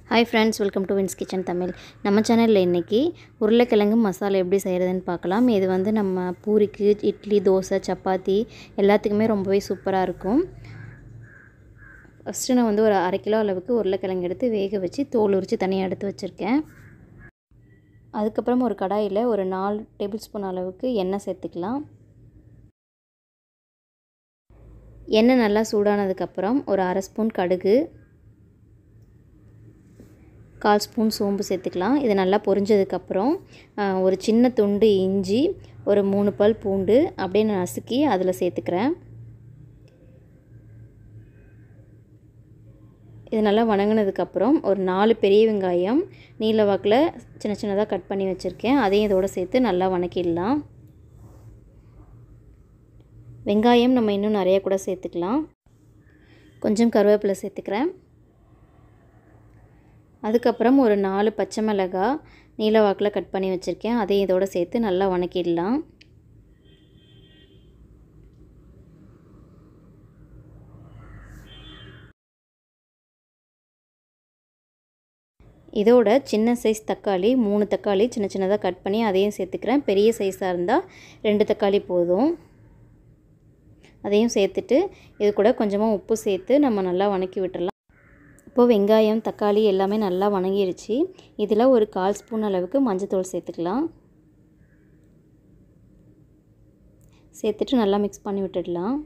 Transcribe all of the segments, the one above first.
hi friends welcome to Vin's kitchen Tamil நம்ம சேனலில் இன்றைக்கி உருளைக்கிழங்கு மசாலா எப்படி செய்கிறதுன்னு பார்க்கலாம் இது வந்து நம்ம பூரிக்கு இட்லி தோசை சப்பாத்தி எல்லாத்துக்குமே ரொம்பவே சூப்பராக இருக்கும் ஃபஸ்ட்டு நான் வந்து ஒரு அரை கிலோ அளவுக்கு உருளைக்கிழங்கு எடுத்து வேக வச்சு தோல் உரித்து தனியாக எடுத்து வச்சுருக்கேன் அதுக்கப்புறம் ஒரு கடாயில் ஒரு நாலு டேபிள் ஸ்பூன் அளவுக்கு எண்ணெய் சேர்த்துக்கலாம் எண்ணெய் நல்லா சூடானதுக்கப்புறம் ஒரு அரை ஸ்பூன் கடுகு கால் ஸ்பூன் சோம்பு சேர்த்துக்கலாம் இது நல்லா பொரிஞ்சதுக்கப்புறம் ஒரு சின்ன துண்டு இஞ்சி ஒரு மூணு பல் பூண்டு அப்படியே நசுக்கி அதில் சேர்த்துக்கிறேன் இது நல்லா வணங்கினதுக்கப்புறம் ஒரு நாலு பெரிய வெங்காயம் நீல வாக்கில் சின்ன சின்னதாக கட் பண்ணி வச்சுருக்கேன் அதையும் இதோடு சேர்த்து நல்லா வணக்கிடலாம் வெங்காயம் நம்ம இன்னும் நிறைய கூட சேர்த்துக்கலாம் கொஞ்சம் கருவேப்பிலை சேர்த்துக்கிறேன் அதுக்கப்புறம் ஒரு நாலு பச்சை மிளகாய் நீல வாக்கில் கட் பண்ணி வச்சுருக்கேன் அதையும் இதோடு சேர்த்து நல்லா வணக்கிடலாம் இதோட சின்ன சைஸ் தக்காளி மூணு தக்காளி சின்ன சின்னதாக கட் பண்ணி அதையும் சேர்த்துக்கிறேன் பெரிய சைஸாக இருந்தால் ரெண்டு தக்காளி போதும் அதையும் சேர்த்துட்டு இது கூட கொஞ்சமாக உப்பு சேர்த்து நம்ம நல்லா வணக்கி விட்டுடலாம் இப்போது வெங்காயம் தக்காளி எல்லாமே நல்லா வணங்கிருச்சு இதில் ஒரு கால் ஸ்பூன் அளவுக்கு மஞ்சத்தூள் சேர்த்துக்கலாம் சேர்த்துட்டு நல்லா மிக்ஸ் பண்ணி விட்டுடலாம்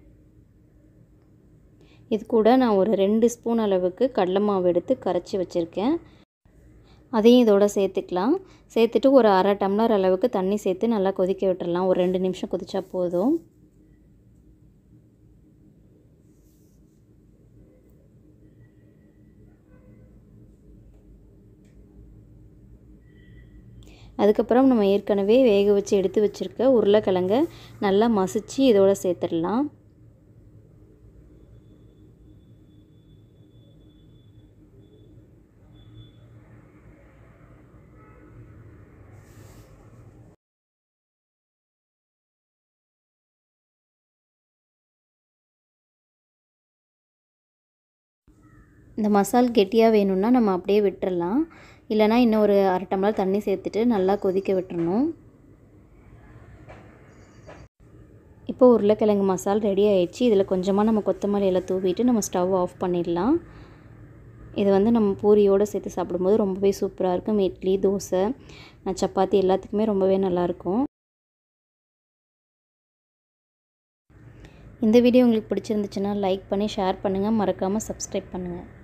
இது கூட நான் ஒரு ரெண்டு ஸ்பூன் அளவுக்கு கடலை மாவு எடுத்து கரைச்சி வச்சுருக்கேன் அதையும் இதோட சேர்த்துக்கலாம் சேர்த்துட்டு ஒரு அரை டம்ளர் அளவுக்கு தண்ணி சேர்த்து நல்லா கொதிக்க விட்டுடலாம் ஒரு ரெண்டு நிமிஷம் கொதிச்சா போதும் அதுக்கப்புறம் நம்ம ஏற்கனவே வேக வச்சு எடுத்து வச்சுருக்க உருளைக்கிழங்க நல்லா மசிச்சு இதோட சேர்த்துடலாம் இந்த மசால் கெட்டியாக வேணும்னா நம்ம அப்படியே விட்டுறலாம் இல்லைனா இன்னும் ஒரு அரை டம்ளர் தண்ணி சேர்த்துட்டு நல்லா கொதிக்க விட்டுறணும் இப்போ உருளைக்கிழங்கு மசால் ரெடி ஆயிடுச்சு இதில் கொஞ்சமாக நம்ம கொத்தமல்லி எல்லாம் தூவிட்டு நம்ம ஸ்டவ் ஆஃப் பண்ணிடலாம் இது வந்து நம்ம பூரியோடு சேர்த்து சாப்பிடும்போது ரொம்பவே சூப்பராக இருக்கும் இட்லி தோசை சப்பாத்தி எல்லாத்துக்குமே ரொம்பவே நல்லாயிருக்கும் இந்த வீடியோ உங்களுக்கு பிடிச்சிருந்துச்சுன்னா லைக் பண்ணி ஷேர் பண்ணுங்கள் மறக்காமல் சப்ஸ்கிரைப் பண்ணுங்கள்